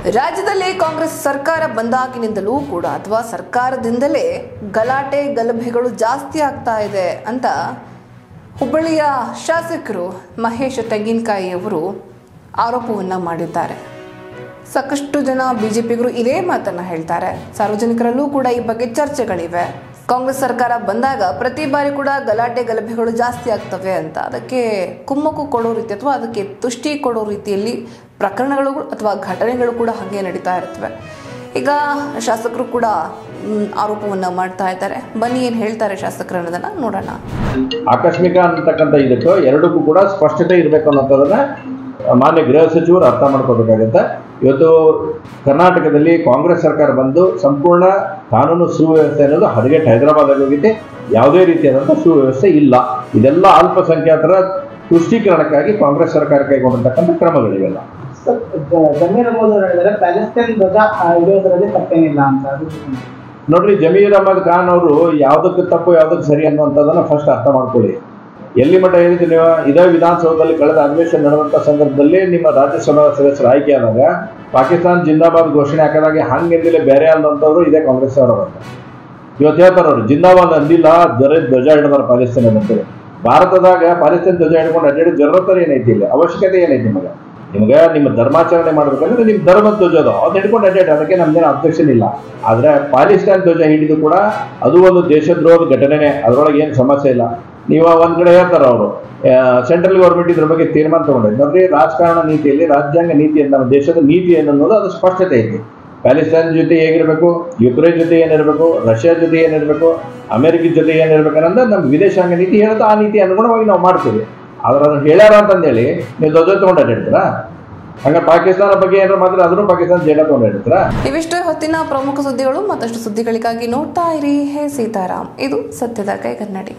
ರಾಜ್ಯದಲ್ಲಿ ಕಾಂಗ್ರೆಸ್ ಸರ್ಕಾರ ಬಂದಾಗಿನಿಂದಲೂ ಕೂಡ ಅಥವಾ ಸರ್ಕಾರದಿಂದಲೇ ಗಲಾಟೆ ಗಲಭೆಗಳು ಜಾಸ್ತಿ ಆಗ್ತಾ ಇದೆ ಅಂತ ಹುಬ್ಬಳ್ಳಿಯ ಶಾಸಕರು ಮಹೇಶ್ ತೆಂಗಿನಕಾಯಿ ಅವರು ಆರೋಪವನ್ನು ಮಾಡಿದ್ದಾರೆ ಸಾಕಷ್ಟು ಜನ ಬಿಜೆಪಿಗರು ಇದೇ ಮಾತನ್ನ ಹೇಳ್ತಾರೆ ಸಾರ್ವಜನಿಕರಲ್ಲೂ ಕೂಡ ಈ ಬಗ್ಗೆ ಚರ್ಚೆಗಳಿವೆ ಕಾಂಗ್ರೆಸ್ ಸರ್ಕಾರ ಬಂದಾಗ ಪ್ರತಿ ಬಾರಿ ಕೂಡ ಗಲಾಟೆ ಗಲಭೆಗಳು ಜಾಸ್ತಿ ಆಗ್ತವೆ ಅಂತ ಅದಕ್ಕೆ ಕುಮ್ಮಕ್ಕು ಕೊಡೋ ರೀತಿ ಅಥವಾ ಅದಕ್ಕೆ ತುಷ್ಟಿ ಕೊಡೋ ರೀತಿಯಲ್ಲಿ ಪ್ರಕರಣಗಳು ಅಥವಾ ಘಟನೆಗಳು ಕೂಡ ಹಾಗೆ ನಡೀತಾ ಇರ್ತವೆ ಈಗ ಶಾಸಕರು ಕೂಡ ಮ್, ಆರೋಪವನ್ನ ಮಾಡ್ತಾ ಇದ್ದಾರೆ ಬನ್ನಿ ಏನು ಹೇಳ್ತಾರೆ ಶಾಸಕರು ಅನ್ನೋದನ್ನ ನೋಡೋಣ ಆಕಸ್ಮಿಕ ಅಂತಕ್ಕಂಥ ಇದಕ್ಕೂ ಎರಡಕ್ಕೂ ಕೂಡ ಸ್ಪಷ್ಟತೆ ಇರಬೇಕು ಅನ್ನೋಂಥದ್ದನ್ನ ಮಾನ್ಯ ಗೃಹ ಸಚಿವರು ಅರ್ಥ ಮಾಡ್ಕೋಬೇಕಾಗುತ್ತೆ ಇವತ್ತು ಕರ್ನಾಟಕದಲ್ಲಿ ಕಾಂಗ್ರೆಸ್ ಸರ್ಕಾರ ಬಂದು ಸಂಪೂರ್ಣ ಕಾನೂನು ಸುವ್ಯವಸ್ಥೆ ಅನ್ನೋದು ಹದಗೆಟ್ಟು ಹೈದರಾಬಾದಾಗ ಹೋಗಿದೆ ಯಾವುದೇ ರೀತಿಯಾದಂಥ ಸುವ್ಯವಸ್ಥೆ ಇಲ್ಲ ಇದೆಲ್ಲ ಅಲ್ಪಸಂಖ್ಯಾತರ ತುಷ್ಟೀಕರಣಕ್ಕಾಗಿ ಕಾಂಗ್ರೆಸ್ ಸರ್ಕಾರ ಕೈಗೊಂಡಿರ್ತಕ್ಕಂಥ ಕ್ರಮಗಳಿವೆಲ್ಲ ಸರ್, ಜ- ಜಮೀರ್ ಅಹಮದ್ ಅವರು ಹೇಳಿದ್ದಾರೆ ಪ್ಯಾಲೆಸ್ತೈನ್ ಧ್ವಜ ಆ, ಇಡೋದ್ರಲ್ಲಿ ತಪ್ಪೇನಿಲ್ಲ ಅಂತ ಅದು ನೋಡ್ರಿ ಜಮೀರ್ ಅಹಮದ್ ಖಾನ್ ಅವರು ಯಾವುದಕ್ಕೆ ತಪ್ಪು ಯಾವುದಕ್ಕೆ ಸರಿ ಅನ್ನುವಂಥದ್ದನ್ನ ಫಸ್ಟ್ ಅರ್ಥ ಮಾಡ್ಕೊಳ್ಳಿ ಎಲ್ಲಿ ಮಟ್ಟ ಹೇಳಿದ್ರೆ ನೀವು ಇದೇ ವಿಧಾನಸೌಧದಲ್ಲಿ ಕಳೆದ ಅಧಿವೇಶನ ನಡೆದಂಥ ಸಂದರ್ಭದಲ್ಲಿ ನಿಮ್ಮ ರಾಜ್ಯಸಭಾ ಸದಸ್ಯರು ಆಯ್ಕೆಯಾದಾಗ ಪಾಕಿಸ್ತಾನ ಜಿಂದಾಬಾದ್ ಘೋಷಣೆ ಹಾಕಿದಾಗ ಹಂಗೆಂದಿಲ್ಲ ಬೇರೆ ಅಲ್ಲಂತವ್ರು ಇದೇ ಕಾಂಗ್ರೆಸ್ ಅವರು ಅಂತ ಇವತ್ತು ಹೇಳ್ತಾರೆ ಅವ್ರು ಜಿಂದಾಬಾದ್ ಅಂದಿಲ್ಲ ಜರ ಧ್ವಜ ಹಿಡಿದಾರ ಪಾಲಿಸ್ತಾನ ಅಂತೇಳಿ ಭಾರತದಾಗ ಪಾಲಿಸ್ತಾನ ಧ್ವಜ ಹಿಡ್ಕೊಂಡು ಅಡ್ಡಾಡಿ ಜರತರ ಏನೈತಿ ಇಲ್ಲ ಅವಶ್ಯಕತೆ ಏನೈತಿ ನಿಮಗೆ ನಿಮ್ಗೆ ನಿಮ್ಮ ಧರ್ಮಾಚರಣೆ ಮಾಡ್ಬೇಕಂದ್ರೆ ನಿಮ್ಮ ಧರ್ಮ ಧ್ವಜ ಅದು ಅದು ಹಿಡ್ಕೊಂಡು ಅಡ್ಡಾಡಿ ಅದಕ್ಕೆ ನಮ್ದೇನು ಅಬ್ಜೆಕ್ಷನ್ ಇಲ್ಲ ಆದ್ರೆ ಪಾಲಿಸ್ತಾನ್ ಧ್ವಜ ಹಿಡಿದು ಕೂಡ ಅದು ಒಂದು ದೇಶದ್ರೋಹದ ಘಟನೆನೇ ಅದರೊಳಗೆ ಏನು ಸಮಸ್ಯೆ ಇಲ್ಲ ನೀವು ಒಂದ್ ಕಡೆ ಹೇಳ್ತಾರೆ ಅವರು ಸೆಂಟ್ರಲ್ ಗೌರ್ಮೆಂಟ್ ಇದ್ರ ಬಗ್ಗೆ ತೀರ್ಮಾನ ತಗೊಂಡಿದೆ ನೋಡ್ರಿ ರಾಜಕಾರಣ ನೀತಿಯಲ್ಲಿ ರಾಜ್ಯಾಂಗ ನೀತಿ ಅಂತ ನಮ್ಮ ದೇಶದ ನೀತಿ ಏನನ್ನೋದು ಅದು ಸ್ಪಷ್ಟತೆ ಐತಿ ಪ್ಯಾಲೆಸ್ತೈನ್ ಜೊತೆ ಹೇಗಿರಬೇಕು ಯುಕ್ರೇನ್ ಜೊತೆ ಏನಿರಬೇಕು ರಷ್ಯಾ ಜೊತೆ ಏನಿರಬೇಕು ಅಮೆರಿಕ ಜೊತೆ ಏನಿರ್ಬೇಕು ಅನ್ನೋದು ನಮ್ಮ ವಿದೇಶಾಂಗ ನೀತಿ ಹೇಳುತ್ತೆ ಆ ನೀತಿ ಅನುಗುಣವಾಗಿ ನಾವು ಮಾಡ್ತೀವಿ ಆದ್ರೆ ಅದನ್ನ ಹೇಳ್ಯಾರ ಅಂತಂದೇಳಿ ನೀವು ಧ್ವಜ ತಗೊಂಡು ಅಡ್ಡಿರ್ತೀರಾ ಹಂಗ ಪಾಕಿಸ್ತಾನ ಬಗ್ಗೆ ಏನಾರು ಮಾತ್ರ ಅದನ್ನು ಪಾಕಿಸ್ತಾನ ಜೇಡ ತಗೊಂಡು ಅಡ್ಡಿರ್ತೀರಾ ಇವಿಷ್ಟು ಹೊತ್ತಿನ ಪ್ರಮುಖ ಸುದ್ದಿಗಳು ಮತ್ತಷ್ಟು ಸುದ್ದಿಗಳಿಗಾಗಿ ನೋಡ್ತಾ ಇರಿ ಹೇ ಸೀತಾರಾಮ್ ಇದು ಸತ್ಯದ ಕೈಗನ್ನಡಿ